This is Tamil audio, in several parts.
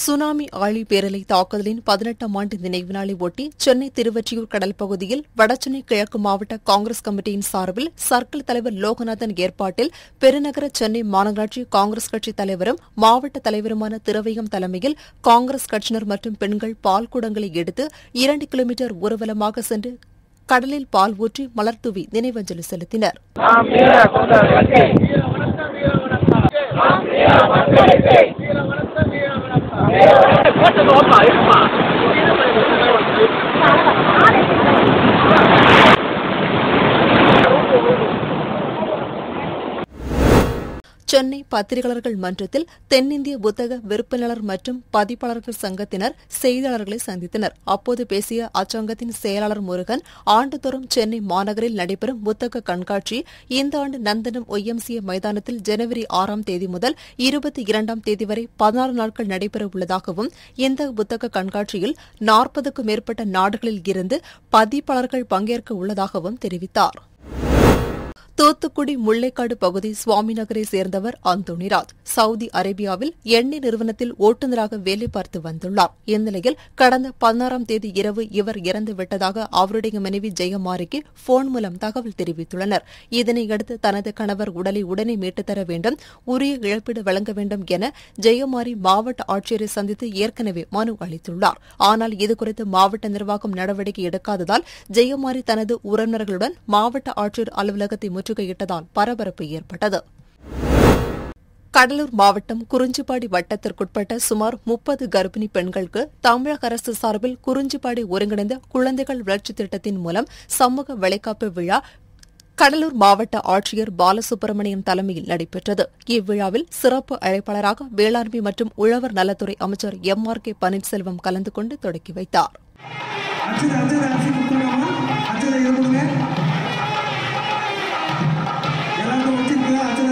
சுனாமி ஆழி பேரலை தாக்குதலின் பதினெட்டாம் ஆண்டு நினைவு நாளை ஒட்டி சென்னை திருவொற்றியூர் கடல் பகுதியில் வடசென்னை கிழக்கு மாவட்ட காங்கிரஸ் கமிட்டியின் சார்பில் சர்க்கிள் தலைவர் லோகநாதன் ஏற்பாட்டில் பெருநகர சென்னை மாநகராட்சி காங்கிரஸ் கட்சி தலைவரும் மாவட்ட தலைவருமான திருவையம் தலைமையில் காங்கிரஸ் கட்சியினர் மற்றும் பெண்கள் பால் குடங்களை எடுத்து இரண்டு கிலோமீட்டர் ஊர்வலமாக சென்று கடலில் பால் ஊற்றி மலர் தூவி நினைவஞ்சலி செலுத்தினர் சென்னை பத்திரிகையாளர்கள் மன்றத்தில் தென்னிந்திய புத்தக விற்பனையாளர் மற்றும் பதிப்பாளர்கள் சங்கத்தினர் செய்தியாளர்களை சந்தித்தனர் அப்போது பேசிய அச்சங்கத்தின் செயலாளர் முருகன் ஆண்டுதோறும் சென்னை மாநகரில் நடைபெறும் புத்தக கண்காட்சி இந்த ஆண்டு நந்தனம் ஒய்எம்சிஏ மைதானத்தில் ஜனவரி ஆறாம் தேதி முதல் இருபத்தி இரண்டாம் தேதி வரை பதினாறு நாட்கள் நடைபெற உள்ளதாகவும் இந்த புத்தக கண்காட்சியில் நாற்பதுக்கும் மேற்பட்ட நாடுகளில் இருந்து பதிப்பாளர்கள் பங்கேற்க உள்ளதாகவும் தெரிவித்தார் தூத்துக்குடி முல்லைக்காடு பகுதி சுவாமிநகரை சேர்ந்தவர் அந்தோணிராஜ் சவுதி அரேபியாவில் எண்ணெய் நிறுவனத்தில் ஓட்டுநராக வேலை பார்த்து வந்துள்ளார் இந்நிலையில் கடந்த பதினாறாம் தேதி இரவு இவர் இறந்து விட்டதாக அவருடைய மனைவி ஜெயமாரிக்கு போன் மூலம் தகவல் தெரிவித்துள்ளனர் இதனையடுத்து தனது கணவர் உடலை உடனே மீட்டுத் தர வேண்டும் உரிய இழப்பீடு வழங்க வேண்டும் என ஜெயமாரி மாவட்ட ஆட்சியரை சந்தித்து ஏற்கனவே மனு அளித்துள்ளார் ஆனால் இதுகுறித்து மாவட்ட நிர்வாகம் நடவடிக்கை எடுக்காததால் ஜெயமாரி தனது உறவினர்களுடன் மாவட்ட ஆட்சியர் அலுவலகத்தை முற்றுகையிட்டதால் பரபரப்பு ஏற்பட்டது கடலூர் மாவட்டம் குறிஞ்சிப்பாடி வட்டத்திற்குட்பட்ட சுமார் முப்பது கர்ப்பிணி பெண்களுக்கு தமிழக அரசு சார்பில் குறிஞ்சிப்பாடி ஒருங்கிணைந்த குழந்தைகள் வளர்ச்சித் திட்டத்தின் மூலம் சமூக வளைகாப்பு விழா கடலூர் மாவட்ட ஆட்சியர் பாலசுப்பிரமணியன் தலைமையில் நடைபெற்றது இவ்விழாவில் சிறப்பு அழைப்பாளராக வேளாண்மை மற்றும் உழவர் நலத்துறை அமைச்சர் எம் ஆர் கே பன்னீர்செல்வம் கலந்து கொண்டு தொடக்கி வைத்தார் அச்சதை அச்சதை அரிசி கொடுத்துருவோமா அச்சதை இருக்கணுங்க எல்லாருக்கும் வச்சிருக்கீங்களா அச்சதை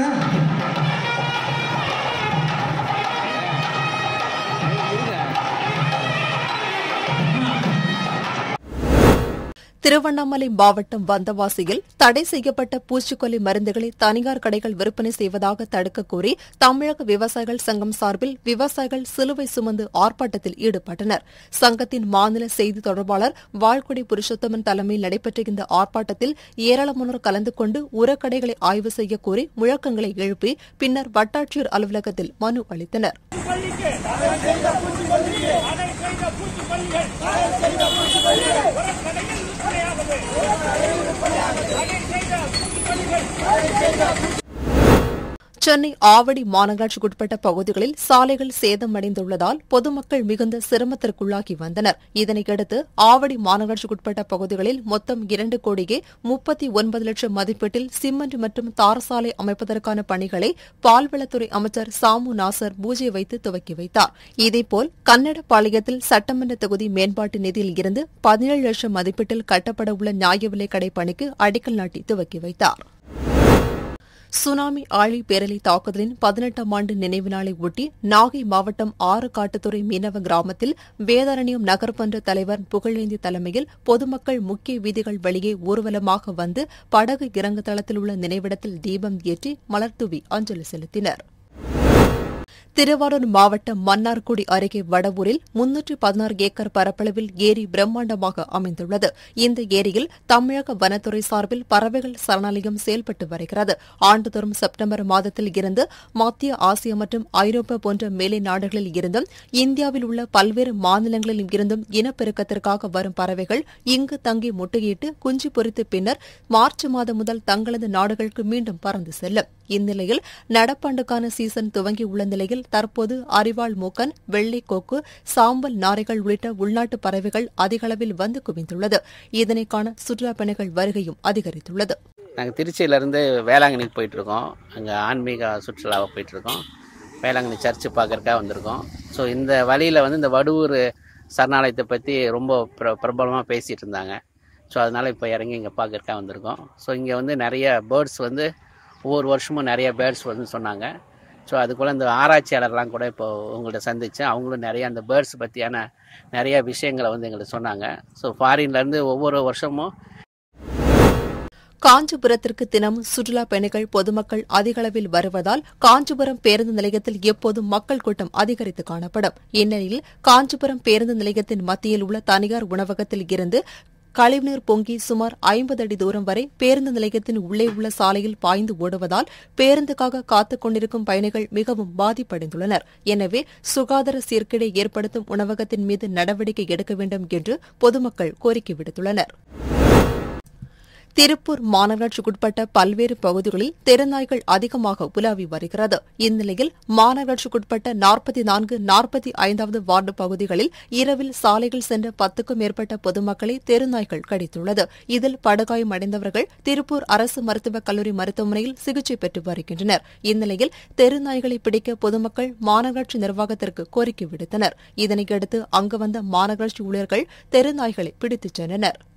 திருவண்ணாமலை மாவட்டம் வந்தவாசியில் தடை செய்யப்பட்ட பூச்சிக்கொல்லி மருந்துகளை தனியார் கடைகள் விற்பனை செய்வதாக தடுக்க கோரி தமிழக விவசாயிகள் சங்கம் சார்பில் விவசாயிகள் சிலுவை சுமந்து ஆர்ப்பாட்டத்தில் ஈடுபட்டனர் சங்கத்தின் மாநில செய்தி தொடர்பாளர் வாழ்குடி புருஷோத்தமன் தலைமையில் நடைபெற்ற இந்த ஆர்ப்பாட்டத்தில் ஏராளமானோர் கலந்து கொண்டு உரக்கடைகளை ஆய்வு செய்ய கோரி முழக்கங்களை எழுப்பி பின்னர் வட்டாட்சியர் அலுவலகத்தில் மனு அளித்தனர் சென்னை ஆவடி மாநகராட்சிக்குட்பட்ட பகுதிகளில் சாலைகள் சேதமடைந்துள்ளதால் பொதுமக்கள் மிகுந்த சிரமத்திற்குள்ளாகி வந்தனர் இதனையடுத்து ஆவடி மாநகராட்சிக்குட்பட்ட பகுதிகளில் மொத்தம் இரண்டு கோடியே முப்பத்தி ஒன்பது லட்சம் மதிப்பீட்டில் சிமெண்ட் மற்றும் தார் சாலை அமைப்பதற்கான பணிகளை பால்வளத்துறை அமைச்சர் சாமு நாசர் பூஜை வைத்து துவக்கி வைத்தார் இதேபோல் கன்னடபாளையத்தில் சட்டமன்ற தொகுதி மேம்பாட்டு நிதியில் இருந்து பதினேழு லட்சம் மதிப்பீட்டில் கட்டப்பட உள்ள நியாய விலைக் கடை பணிக்கு அடிக்கல் நாட்டி துவக்கி வைத்தார் சுனாமி ஆழி பேரலை தாக்குதலின் பதினெட்டாம் ஆண்டு நினைவு நாளை ஒட்டி நாகை மாவட்டம் ஆறு காட்டுத்துறை மீனவ கிராமத்தில் வேதாரண்யம் நகர்மன்ற தலைவர் புகழேந்தி தலைமையில் பொதுமக்கள் முக்கிய வீதிகள் வழியே ஊர்வலமாக வந்து படகு இறங்கு தளத்தில் உள்ள நினைவிடத்தில் தீபம் ஏற்றி மலர்தூவி அஞ்சலி செலுத்தினர் திருவாரூர் மாவட்டம் மன்னார்குடி அருகே வடவூரில் முன்னூற்று பதினாறு ஏக்கர் பரப்பளவில் ஏரி பிரம்மாண்டமாக அமைந்துள்ளது இந்த ஏரியில் தமிழக வனத்துறை சார்பில் பறவைகள் சரணாலயம் செயல்பட்டு வருகிறது ஆண்டுதோறும் செப்டம்பர் மாதத்தில் இருந்து மத்திய ஆசியா மற்றும் ஐரோப்பா போன்ற மேலை நாடுகளில் இருந்தும் இந்தியாவில் உள்ள பல்வேறு மாநிலங்களில் இருந்தும் இனப்பெருக்கத்திற்காக வரும் பறவைகள் இங்கு தங்கி முட்டையிட்டு குஞ்சு பொரித்து பின்னர் மார்ச் மாதம் முதல் தங்களது நாடுகளுக்கு மீண்டும் பறந்து செல்லும் இந்நிலையில் நடப்பாண்டுக்கான சீசன் துவங்கியுள்ள நிலையில் தற்போது அரிவாள் மூக்கன் வெள்ளை கோக்கு சாம்பல் நாரைகள் உள்ளிட்ட உள்நாட்டு பறவைகள் அதிக அளவில் வந்து குவிந்துள்ளது இதனை காண சுற்றுலாப் பயணிகள் வருகையும் அதிகரித்துள்ளது நாங்கள் திருச்சியிலேருந்து வேளாங்கண்ணிக்கு போயிட்டுருக்கோம் அங்கே ஆன்மீக சுற்றுலாவை போயிட்டுருக்கோம் வேளாங்கண்ணி சர்ச்சு பார்க்கறக்காக வந்திருக்கோம் ஸோ இந்த வழியில் வந்து இந்த வடுவூர் சரணாலயத்தை பற்றி ரொம்ப பிர பிரபலமாக பேசிகிட்டு இருந்தாங்க ஸோ அதனால் இப்போ இறங்கி இங்கே பார்க்கறக்காக வந்திருக்கோம் ஸோ இங்கே வந்து நிறைய பேர்ட்ஸ் வந்து ஒவ்வொரு வருஷமும் நிறைய பேர்ட்ஸ் வந்து சொன்னாங்க ஸோ அதுக்குள்ளே இந்த ஆராய்ச்சியாளர்லாம் கூட இப்போ உங்கள்கிட்ட சந்தித்தேன் அவங்களும் நிறைய அந்த பேர்ட்ஸ் பற்றியான நிறைய விஷயங்களை வந்து எங்களுக்கு சொன்னாங்க ஸோ ஃபாரின்லேருந்து ஒவ்வொரு வருஷமும் காஞ்சிபுரத்திற்கு தினமும் சுற்றுலா பயணிகள் பொதுமக்கள் அதிக அளவில் வருவதால் காஞ்சிபுரம் பேருந்து நிலையத்தில் எப்போதும் மக்கள் கூட்டம் அதிகரித்து காணப்படும் இந்நிலையில் காஞ்சிபுரம் பேருந்து நிலையத்தின் மத்தியில் உள்ள தனியார் உணவகத்தில் இருந்து கழிவுநீர் பொங்கி சுமார் ஐம்பது அடி தூரம் வரை பேருந்து நிலையத்தின் உள்ளே உள்ள சாலையில் பாய்ந்து ஓடுவதால் பேருந்துக்காக காத்துக் கொண்டிருக்கும் பயணிகள் மிகவும் பாதிப்படைந்துள்ளனர் எனவே சுகாதார சீர்கேடை ஏற்படுத்தும் உணவகத்தின் மீது நடவடிக்கை எடுக்க வேண்டும் என்று பொதுமக்கள் கோரிக்கை விடுத்துள்ளனர் திருப்பூர் மாநகராட்சிக்குட்பட்ட பல்வேறு பகுதிகளில் தெருநாய்கள் அதிகமாக உலாவி வருகிறது இந்நிலையில் மாநகராட்சிக்குட்பட்ட நாற்பத்தி நான்கு நாற்பத்தி ஐந்தாவது வார்டு பகுதிகளில் இரவில் சாலைகள் சென்ற பத்துக்கும் மேற்பட்ட பொதுமக்களை தெருநாய்கள் கடித்துள்ளது இதில் படுகாயமடைந்தவர்கள் திருப்பூர் அரசு மருத்துவக் கல்லூரி மருத்துவமனையில் சிகிச்சை பெற்று வருகின்றனர் இந்நிலையில் தெருநாய்களை பிடிக்க பொதுமக்கள் மாநகராட்சி நிர்வாகத்திற்கு கோரிக்கை விடுத்தனர் இதனையடுத்து அங்கு வந்த மாநகராட்சி ஊழியர்கள் தெருநாய்களை பிடித்துச் சென்றனர்